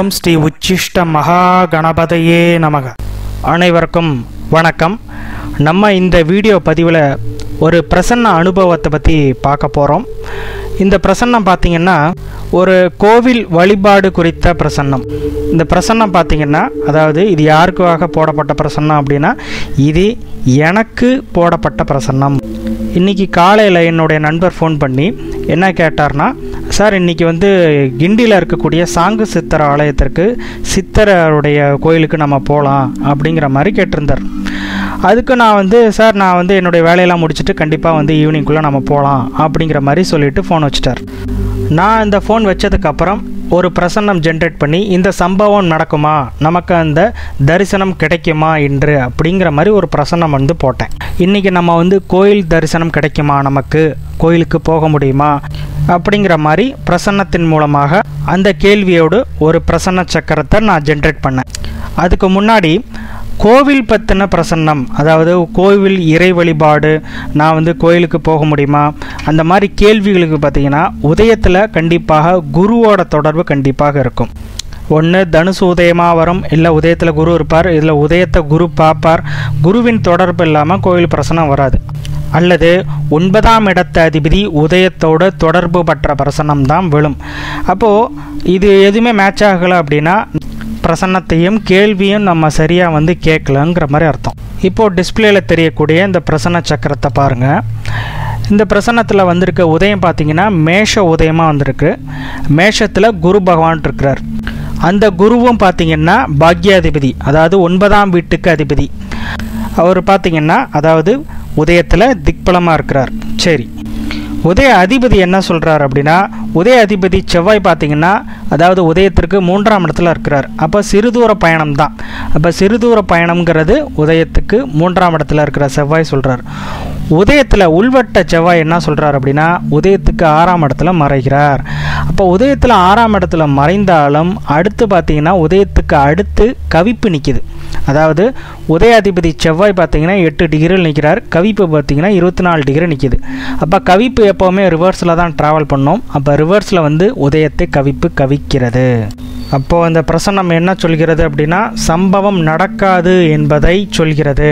ஓம் ஸ்ரீ உச்சிஷ்ட மகா கணபதையே நமக அனைவருக்கும் வணக்கம் நம்ம இந்த வீடியோ பதிவில் ஒரு பிரசன்ன அனுபவத்தை பற்றி பார்க்க போகிறோம் இந்த பிரசன்னம் பார்த்திங்கன்னா ஒரு கோவில் வழிபாடு குறித்த பிரசன்னம் இந்த பிரசன்னம் பார்த்திங்கன்னா அதாவது இது யாருக்காக போடப்பட்ட பிரசன்னம் அப்படின்னா இது எனக்கு போடப்பட்ட பிரசன்னம் இன்றைக்கி காலையில் என்னுடைய நண்பர் ஃபோன் பண்ணி என்ன கேட்டார்னா சார் இன்றைக்கி வந்து கிண்டியில் இருக்கக்கூடிய சாங்கு சித்தர் ஆலயத்திற்கு சித்தருடைய கோயிலுக்கு நம்ம போகலாம் அப்படிங்கிற மாதிரி கேட்டிருந்தார் அதுக்கு நான் வந்து சார் நான் வந்து என்னுடைய வேலையெல்லாம் முடிச்சுட்டு கண்டிப்பாக வந்து ஈவினிங்குள்ளே நம்ம போகலாம் அப்படிங்கிற மாதிரி சொல்லிவிட்டு ஃபோன் வச்சுட்டார் நான் இந்த ஃபோன் வச்சதுக்கப்புறம் ஒரு பிரசன்னம் ஜென்ரேட் பண்ணி இந்த சம்பவம் நடக்குமா நமக்கு அந்த தரிசனம் கிடைக்குமா என்று அப்படிங்கிற மாதிரி ஒரு பிரசன்னம் வந்து போட்டேன் இன்றைக்கி நம்ம வந்து கோயில் தரிசனம் கிடைக்குமா நமக்கு கோயிலுக்கு போக முடியுமா அப்படிங்கிற மாதிரி பிரசன்னத்தின் மூலமாக அந்த கேள்வியோடு ஒரு பிரசன்ன சக்கரத்தை நான் ஜென்ரேட் பண்ணேன் அதுக்கு முன்னாடி கோவில் பற்றின பிரசன்னம் அதாவது கோவில் இறை வழிபாடு நான் வந்து கோயிலுக்கு போக முடியுமா அந்த மாதிரி கேள்விகளுக்கு பார்த்தீங்கன்னா உதயத்தில் கண்டிப்பாக குருவோட தொடர்பு கண்டிப்பாக இருக்கும் ஒன்று தனுசு உதயமாக வரும் இல்லை உதயத்தில் குரு இருப்பார் இதில் உதயத்தை குரு பார்ப்பார் குருவின் தொடர்பு இல்லாமல் கோவில் பிரசனம் வராது அல்லது ஒன்பதாம் இடத்த அதிபதி உதயத்தோட தொடர்பு பற்ற பிரசனம் தான் விழும் அப்போது இது எதுவுமே மேட்ச் ஆகலை அப்படின்னா பிரசன்னத்தையும் கேள்வியும் நம்ம சரியாக வந்து கேட்கலங்கிற மாதிரி அர்த்தம் இப்போது டிஸ்பிளேயில் தெரியக்கூடிய இந்த பிரசன்ன சக்கரத்தை பாருங்கள் இந்த பிரசன்னத்தில் வந்திருக்க உதயம் பார்த்தீங்கன்னா மேஷ உதயமாக வந்திருக்கு மேஷத்தில் குரு பகவான் இருக்கிறார் அந்த குருவும் பார்த்தீங்கன்னா பாக்யாதிபதி அதாவது ஒன்பதாம் வீட்டுக்கு அதிபதி அவர் பார்த்தீங்கன்னா அதாவது உதயத்தில் திக்பலமாக இருக்கிறார் சரி உதய அதிபதி என்ன சொல்கிறார் அப்படின்னா உதய அதிபதி செவ்வாய் பார்த்தீங்கன்னா அதாவது உதயத்திற்கு மூன்றாம் இடத்துல இருக்கிறார் அப்போ சிறுதூர பயணம் தான் அப்போ சிறுதூர பயணம்ங்கிறது உதயத்துக்கு மூன்றாம் இடத்துல இருக்கிற செவ்வாய் சொல்கிறார் உதயத்தில் உள்வட்ட செவ்வாய் என்ன சொல்கிறார் அப்படின்னா உதயத்துக்கு ஆறாம் இடத்துல மறைகிறார் அப்போ உதயத்தில் ஆறாம் இடத்துல மறைந்தாலும் அடுத்து பார்த்தீங்கன்னா உதயத்துக்கு அடுத்து கவிப்பு நிற்கிது அதாவது உதயாதிபதி செவ்வாய் பார்த்தீங்கன்னா எட்டு டிகிரியில் நிற்கிறார் கவிப்பு பார்த்தீங்கன்னா இருபத்தி நாலு டிகிரி நிற்கிது அப்போ கவிப்பு எப்போவுமே ரிவர்ஸில் தான் ட்ராவல் பண்ணோம் அப்போ ரிவர்ஸில் வந்து உதயத்தை கவிப்பு கவிக்கிறது அப்போது அந்த பிரசன்னம் என்ன சொல்கிறது அப்படின்னா சம்பவம் நடக்காது என்பதை சொல்கிறது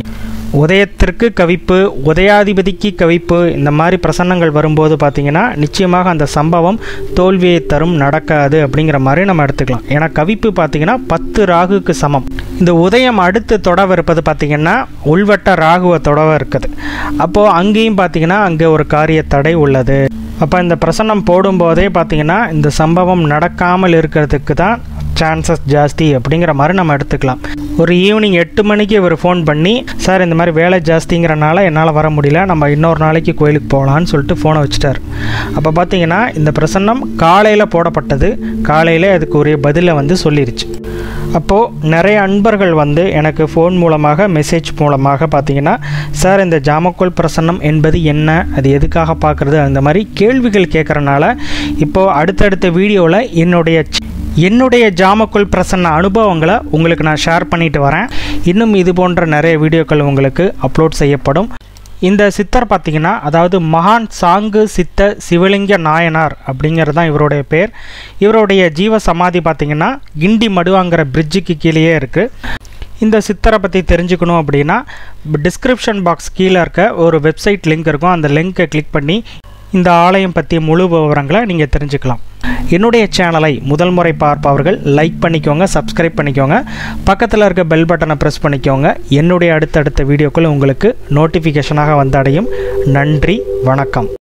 உதயத்திற்கு கவிப்பு உதயாதிபதிக்கு கவிப்பு இந்த மாதிரி பிரசன்னங்கள் வரும்போது பார்த்திங்கன்னா நிச்சயமாக அந்த சம்பவம் தோல்வியை தரும் நடக்காது அப்படிங்கிற மாதிரி நம்ம எடுத்துக்கலாம் ஏன்னா கவிப்பு பார்த்திங்கன்னா பத்து ராகுக்கு சமம் இந்த உதயம் அடுத்து தொடவ இருப்பது பார்த்திங்கன்னா உள்வட்ட ராகுவ தொடவ இருக்குது அப்போது அங்கேயும் பார்த்திங்கன்னா அங்கே ஒரு காரிய தடை உள்ளது அப்போ இந்த பிரசன்னம் போடும்போதே பார்த்திங்கன்னா இந்த சம்பவம் நடக்காமல் இருக்கிறதுக்கு தான் சான்சஸ் ஜாஸ்தி அப்படிங்கிற மாதிரி நம்ம எடுத்துக்கலாம் ஒரு ஈவினிங் எட்டு மணிக்கு இவர் ஃபோன் பண்ணி சார் இந்த மாதிரி வேலை ஜாஸ்திங்கிறனால என்னால் வர முடியல நம்ம இன்னொரு நாளைக்கு கோயிலுக்கு போகலான்னு சொல்லிட்டு ஃபோனை வச்சுட்டார் அப்போ பார்த்தீங்கன்னா இந்த பிரசன்னம் காலையில் போடப்பட்டது காலையில் அதுக்கு உரிய பதிலை வந்து சொல்லிருச்சு அப்போது நிறைய அன்பர்கள் வந்து எனக்கு ஃபோன் மூலமாக மெசேஜ் மூலமாக பார்த்தீங்கன்னா சார் இந்த ஜாமக்கோல் பிரசன்னம் என்பது என்ன அது எதுக்காக பார்க்குறது அந்த மாதிரி கேள்விகள் கேட்குறனால இப்போது அடுத்தடுத்த வீடியோவில் என்னுடைய என்னுடைய ஜாமக்குள் பிரசன்ன அனுபவங்களை உங்களுக்கு நான் ஷேர் பண்ணிட்டு வரேன் இன்னும் இது போன்ற நிறைய வீடியோக்கள் உங்களுக்கு அப்லோட் செய்யப்படும் இந்த சித்தர் பார்த்தீங்கன்னா அதாவது மகான் சாங்கு சித்த சிவலிங்க நாயனார் அப்படிங்கிறது தான் இவருடைய பேர் இவருடைய ஜீவ சமாதி பார்த்தீங்கன்னா கிண்டி மடுவாங்கிற பிரிட்ஜுக்கு கீழேயே இருக்குது இந்த சித்தரை பற்றி தெரிஞ்சுக்கணும் அப்படின்னா டிஸ்கிரிப்ஷன் பாக்ஸ் கீழே இருக்க ஒரு வெப்சைட் லிங்க் இருக்கும் அந்த லிங்க்கை கிளிக் பண்ணி இந்த ஆலயம் பற்றிய முழு விவரங்களை நீங்கள் தெரிஞ்சுக்கலாம் என்னுடைய சேனலை முதல் முறை பார்ப்பவர்கள் லைக் பண்ணிக்கோங்க சப்ஸ்கிரைப் பண்ணிக்கோங்க பக்கத்தில் இருக்க பெல் பட்டனை ப்ரெஸ் பண்ணிக்கோங்க என்னுடைய அடுத்தடுத்த வீடியோக்கள் உங்களுக்கு நோட்டிஃபிகேஷனாக வந்தடையும் நன்றி வணக்கம்